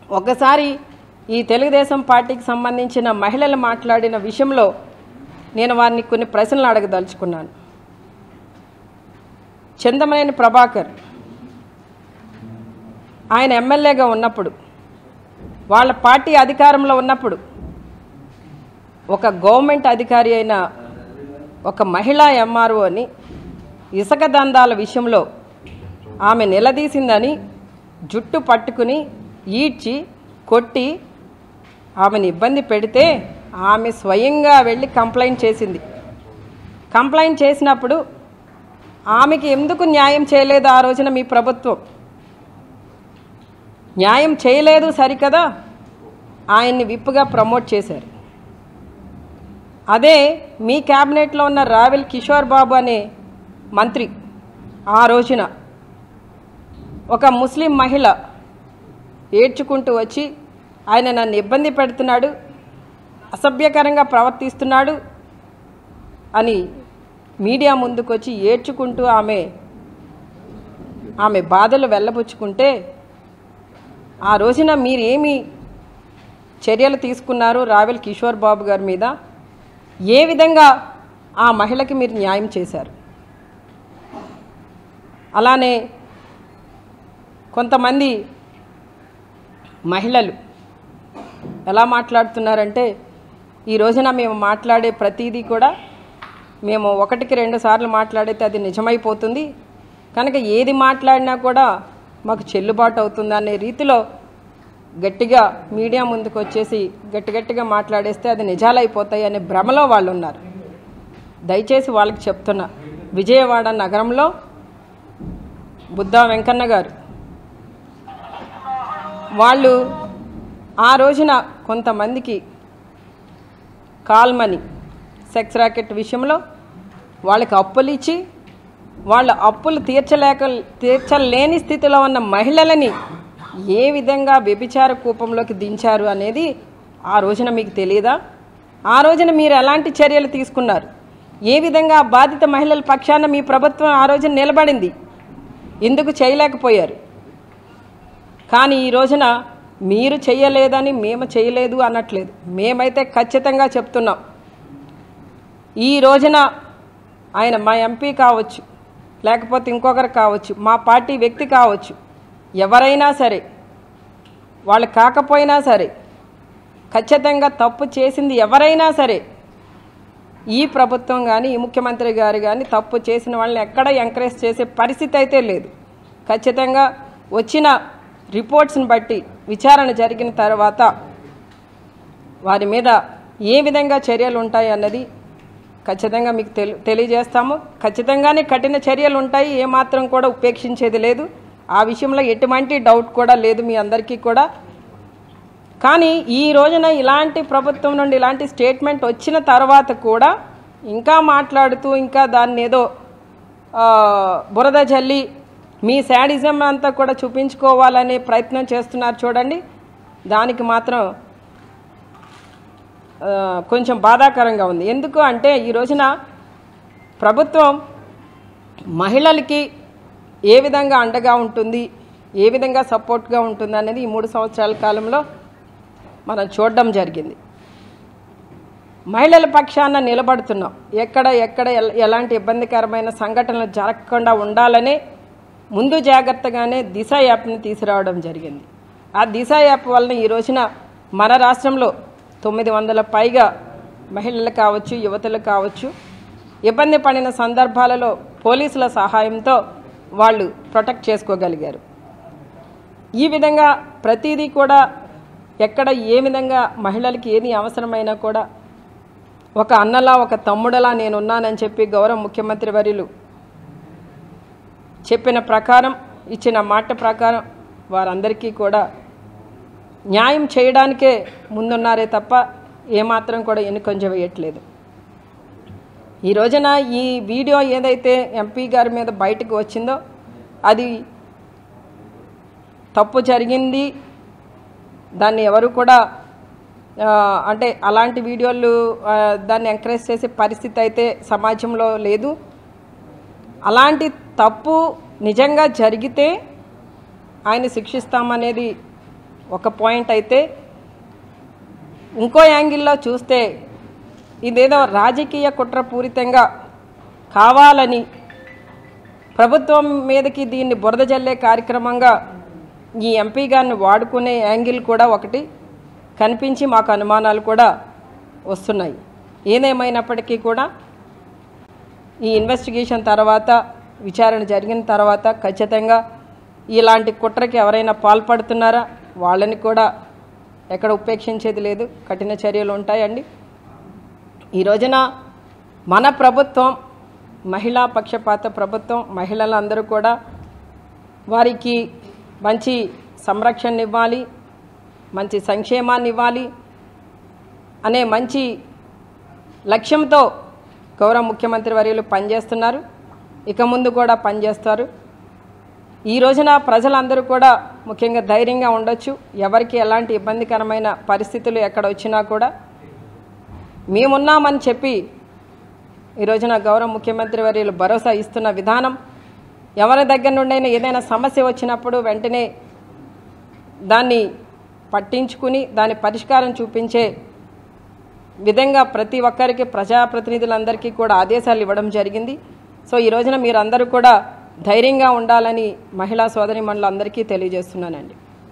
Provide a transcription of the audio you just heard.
ఒకసారి ఈ తెలుగుదేశం పార్టీకి సంబంధించిన మహిళలు మాట్లాడిన విషయంలో నేను వారిని కొన్ని ప్రశ్నలు అడగదలుచుకున్నాను చందమనేని ప్రభాకర్ ఆయన ఎమ్మెల్యేగా ఉన్నప్పుడు వాళ్ళ పార్టీ అధికారంలో ఉన్నప్పుడు ఒక గవర్నమెంట్ అధికారి అయిన ఒక మహిళా ఎంఆర్ఓని ఇసుక దందాల విషయంలో ఆమె నిలదీసిందని జుట్టు పట్టుకుని ఈడ్చి కొట్టి ఆమెను ఇబ్బంది పెడితే ఆమె స్వయంగా వెళ్ళి కంప్లైంట్ చేసింది కంప్లైంట్ చేసినప్పుడు ఆమెకి ఎందుకు న్యాయం చేయలేదు ఆ రోజున మీ ప్రభుత్వం న్యాయం చేయలేదు సరికదా ఆయన్ని విప్పుగా ప్రమోట్ చేశారు అదే మీ క్యాబినెట్లో ఉన్న రావెల్ కిషోర్ బాబు అనే మంత్రి ఆ రోజున ఒక ముస్లిం మహిళ ఏడ్చుకుంటూ వచ్చి ఆయన నన్ను ఇబ్బంది పెడుతున్నాడు అసభ్యకరంగా ప్రవర్తిస్తున్నాడు అని మీడియా ముందుకు వచ్చి ఏడ్చుకుంటూ ఆమె ఆమె బాధలు వెళ్ళబుచ్చుకుంటే ఆ రోజున మీరేమి చర్యలు తీసుకున్నారు రావెల్ కిషోర్ బాబు గారి మీద ఏ విధంగా ఆ మహిళకి మీరు న్యాయం చేశారు అలానే కొంతమంది మహిళలు ఎలా మాట్లాడుతున్నారంటే ఈ రోజున మేము మాట్లాడే ప్రతిదీ కూడా మేము ఒకటికి రెండు సార్లు మాట్లాడితే అది నిజమైపోతుంది కనుక ఏది మాట్లాడినా కూడా మాకు చెల్లుబాటు అవుతుంది అనే రీతిలో గట్టిగా మీడియా ముందుకు వచ్చేసి గట్టి గట్టిగా మాట్లాడేస్తే అది నిజాలైపోతాయి అనే భ్రమలో వాళ్ళు ఉన్నారు దయచేసి వాళ్ళకి చెప్తున్నా విజయవాడ నగరంలో బుద్ధా వెంకన్న గారు వాళ్ళు ఆ రోజున కొంతమందికి కాల్ మనీ సెక్స్ ర్యాకెట్ విషయంలో వాళ్ళకి అప్పులు ఇచ్చి వాళ్ళ అప్పులు తీర్చలేక తీర్చలేని స్థితిలో ఉన్న మహిళలని ఏ విధంగా వ్యభిచార కూపంలోకి దించారు అనేది ఆ రోజున మీకు తెలియదా ఆ రోజున మీరు ఎలాంటి చర్యలు తీసుకున్నారు ఏ విధంగా బాధిత మహిళల పక్షాన మీ ప్రభుత్వం ఆ రోజున నిలబడింది ఎందుకు చేయలేకపోయారు కానీ ఈ రోజున మీరు చేయలేదని మేము చేయలేదు అనట్లేదు మేమైతే ఖచ్చితంగా చెప్తున్నాం ఈ రోజున ఆయన మా ఎంపీ కావచ్చు లేకపోతే ఇంకొకరు కావచ్చు మా పార్టీ వ్యక్తి కావచ్చు ఎవరైనా సరే వాళ్ళు కాకపోయినా సరే ఖచ్చితంగా తప్పు చేసింది ఎవరైనా సరే ఈ ప్రభుత్వం కానీ ఈ ముఖ్యమంత్రి గారు కానీ తప్పు చేసిన వాళ్ళని ఎక్కడ ఎంకరేజ్ చేసే పరిస్థితి అయితే లేదు ఖచ్చితంగా వచ్చిన రిపోర్ట్స్ని బట్టి విచారణ జరిగిన తర్వాత వారి మీద ఏ విధంగా చర్యలు ఉంటాయి అన్నది ఖచ్చితంగా మీకు తెలి తెలియజేస్తాము ఖచ్చితంగానే కఠిన చర్యలు ఉంటాయి ఏమాత్రం కూడా ఉపేక్షించేది లేదు ఆ విషయంలో ఎటువంటి డౌట్ కూడా లేదు మీ అందరికీ కూడా కానీ ఈ రోజున ఇలాంటి ప్రభుత్వం నుండి ఇలాంటి స్టేట్మెంట్ వచ్చిన తర్వాత కూడా ఇంకా మాట్లాడుతూ ఇంకా దాన్ని ఏదో ఆ, బురద జల్లి మీ శాడిజం అంతా కూడా చూపించుకోవాలనే ప్రయత్నం చేస్తున్నారు చూడండి దానికి మాత్రం ఆ, కొంచెం బాధాకరంగా ఉంది ఎందుకు అంటే ఈ రోజున ప్రభుత్వం మహిళలకి ఏ విధంగా అండగా ఉంటుంది ఏ విధంగా సపోర్ట్గా ఉంటుంది అనేది ఈ మూడు సంవత్సరాల కాలంలో మనం చూడడం జరిగింది మహిళల పక్షాన నిలబడుతున్నాం ఎక్కడ ఎక్కడ ఎల- ఎలాంటి ఇబ్బందికరమైన సంఘటనలు జరగకుండా ఉండాలనే ముందు జాగ్రత్తగానే దిశ యాప్ని తీసుకురావడం జరిగింది ఆ దిశ యాప్ వలన ఈ రోజున మన రాష్ట్రంలో తొమ్మిది వందల పైగా మహిళలు కావచ్చు యువతులు కావచ్చు ఇబ్బంది పడిన సందర్భాలలో పోలీసుల సహాయంతో వాళ్ళు ప్రొటెక్ట్ చేసుకోగలిగారు ఈ విధంగా ప్రతిదీ కూడా ఎక్కడ ఏ విధంగా మహిళలకి ఏది అవసరమైనా కూడా ఒక అన్నలా ఒక తమ్ముడలా నేనున్నానని చెప్పి గౌరవ ముఖ్యమంత్రి వర్యులు చెప్పిన ప్రకారం ఇచ్చిన మాట ప్రకారం వారందరికీ కూడా న్యాయం చేయడానికే ముందున్నారే తప్ప ఏమాత్రం కూడా ఎన్నుకొంజ వేయట్లేదు ఈ రోజున ఈ వీడియో ఏదైతే ఎంపీ గారి మీద బయటకు వచ్చిందో అది తప్పు జరిగింది దాన్ని ఎవరు కూడా ఆ, అంటే అలాంటి వీడియోలు ఆ, దాన్ని ఎంకరేజ్ చేసే పరిస్థితి అయితే సమాజంలో లేదు అలాంటి తప్పు నిజంగా జరిగితే ఆయన శిక్షిస్తామనేది ఒక పాయింట్ అయితే ఇంకో యాంగిల్లో చూస్తే ఇదేదో రాజకీయ కుట్రపూరితంగా కావాలని ప్రభుత్వం మీదకి దీన్ని బురద జల్లే కార్యక్రమంగా ఈ ఎంపీ గారిని వాడుకునే యాంగిల్ కూడా ఒకటి కనిపించి మాకు అనుమానాలు కూడా వస్తున్నాయి ఏదేమైనప్పటికీ కూడా ఈ ఇన్వెస్టిగేషన్ తర్వాత విచారణ జరిగిన తర్వాత ఖచ్చితంగా ఇలాంటి కుట్రకి ఎవరైనా పాల్పడుతున్నారా వాళ్ళని కూడా ఎక్కడ ఉపేక్షించేది లేదు కఠిన చర్యలు ఉంటాయండి ఈ రోజున మన ప్రభుత్వం మహిళా పక్షపాత ప్రభుత్వం మహిళలందరూ కూడా వారికి మంచి సంరక్షణ ఇవ్వాలి మంచి సంక్షేమాన్ని ఇవ్వాలి అనే మంచి లక్ష్యంతో గౌరవ ముఖ్యమంత్రి వర్యులు పనిచేస్తున్నారు ఇక ముందు కూడా పనిచేస్తారు ఈ రోజున ప్రజలందరూ కూడా ముఖ్యంగా ధైర్యంగా ఉండొచ్చు ఎవరికి ఎలాంటి ఇబ్బందికరమైన పరిస్థితులు ఎక్కడ వచ్చినా కూడా మేమున్నామని చెప్పి ఈ రోజున గౌరవ ముఖ్యమంత్రి వర్యులు భరోసా ఇస్తున్న విధానం ఎవరి దగ్గర నుండైనా ఏదైనా సమస్య వచ్చినప్పుడు వెంటనే దాన్ని పట్టించుకుని దాని పరిష్కారం చూపించే విధంగా ప్రతి ఒక్కరికి ప్రజాప్రతినిధులందరికీ కూడా ఆదేశాలు ఇవ్వడం జరిగింది సో ఈ రోజున మీరందరూ కూడా ధైర్యంగా ఉండాలని మహిళా సోదరి అందరికీ తెలియజేస్తున్నానండి